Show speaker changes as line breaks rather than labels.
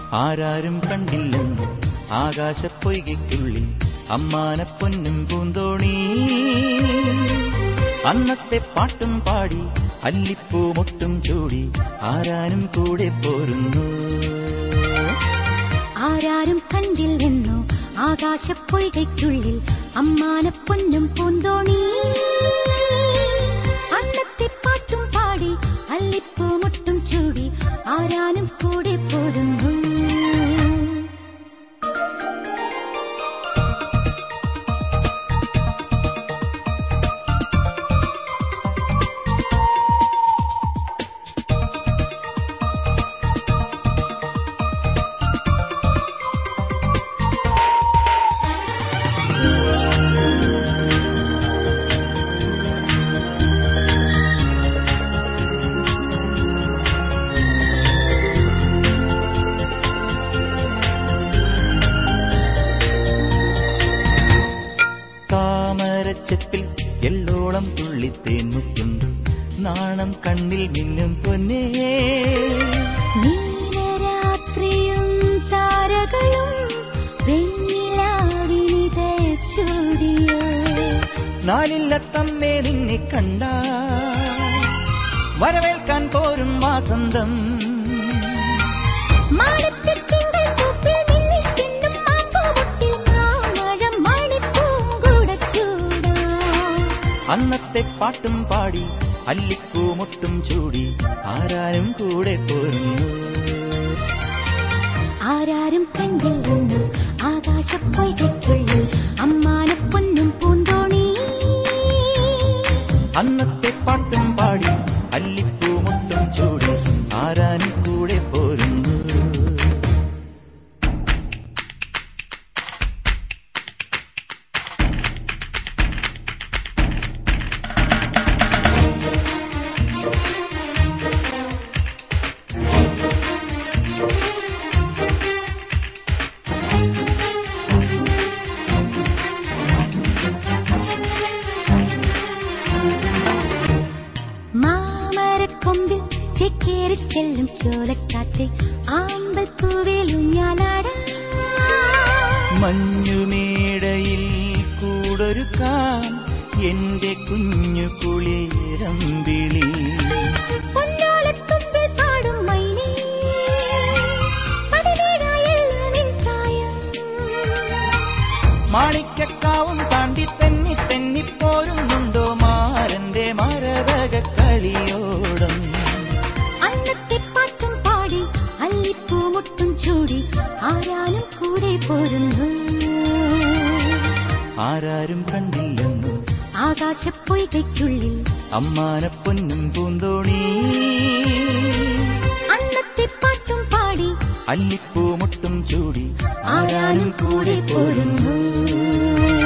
ആരാരും കണ്ടില്ലെന്ന് ആകാശപ്പൊയ്കയ്ക്കുള്ളിൽ അമ്മാന പൊന്നും പൂന്തോണി അന്നത്തെ പാട്ടും പാടി അല്ലിപ്പൂ മുട്ടും ചൂടി ആരാനും കൂടെ പോരുന്നു
ആരാരും കണ്ടില്ലെന്നോ ആകാശപ്പൊയ്കയ്ക്കുള്ളിൽ അമ്മാന പൊന്നും പൂന്തോണി അന്നത്തെ പാട്ടും പാടി അല്ലിപ്പൂ മുട്ടും ചൂടി ആരാനും കൂടെ പോരുന്നു
താമരച്ചെപ്പിൽ എല്ലോളം തുള്ളിത്തേൻ മുറ്റുണ്ട് നാണം കണ്ണിൽ മിന്നും പൊന്നേ
നീലരാത്രിയും താരകളും വെണ്ണിലാവിനിത ചൂടിയോ
നാലില്ല തമ്മേ നിന്നെ കണ്ട വരവേൽക്കാൻ പോരും വാസന്തം
മാനത്തിത്തിങ്കൾ പൂപ്പിൽ മിന്നിത്തിന്നും മാമ്പൂമുട്ടിൽ മാമഴം മണിപ്പൂങ്കുടച്ചൂടാം.
അന്നത്തെ പാട്ടും പാടി അല്ലിപ്പൂ മുട്ടും ചൂടി ആരാരും കൂടെ പോരുന്നു
ആരാരും കണ്ടില്ലെന്ന് ആകാശപ്പൊയ്കയ്ക്കുള്ളിൽ അമ്മാനപ്പൊന്നും പൂന്തോണി
അന്നത്തെ പാട്ടും പാടി അല്ലിപ്പൂ മുട്ടും ചൂടി ആരാനും കൂടെ പോരുന്നു
മാമരക്കൊമ്പിൽ ചെക്കേറി ചെല്ലും ചോലക്കാറ്റ് ആമ്പൽ പൂവേൽ ഊഞ്ഞാലാടാം.
മഞ്ഞുമേടയിൽ കൂടൊരുക്കാം എന്റെ കുഞ്ഞു കുളിരമ്പിളി
പൊന്നോലത്തുമ്പിൽ പാടും മൈനേ, പതിനേഴായല്ലോ നിൻ പ്രായം.
മാണിക്കക്കാവും താണ്ടി തെന്നി തെന്നിപ്പോരുന്നുണ്ടോ മാരന്റെ മരതക കളിയോടം
അന്നത്തെ പാട്ടും പാടി അല്ലിപ്പൂമുട്ടും ചൂടി ആരാനും കൂടെ പോരുന്നു
ആരാരും കണ്ടില്ലെന്ന്
ആകാശപ്പൊയ്കയ്ക്കുള്ളിൽ
അമ്മാന പൊന്നും പൂന്തോണി
അന്നത്തെ പാട്ടും പാടി
അല്ലിപ്പൂ മുട്ടും ചൂടി
ആരാനും കൂടെ പോരുന്നു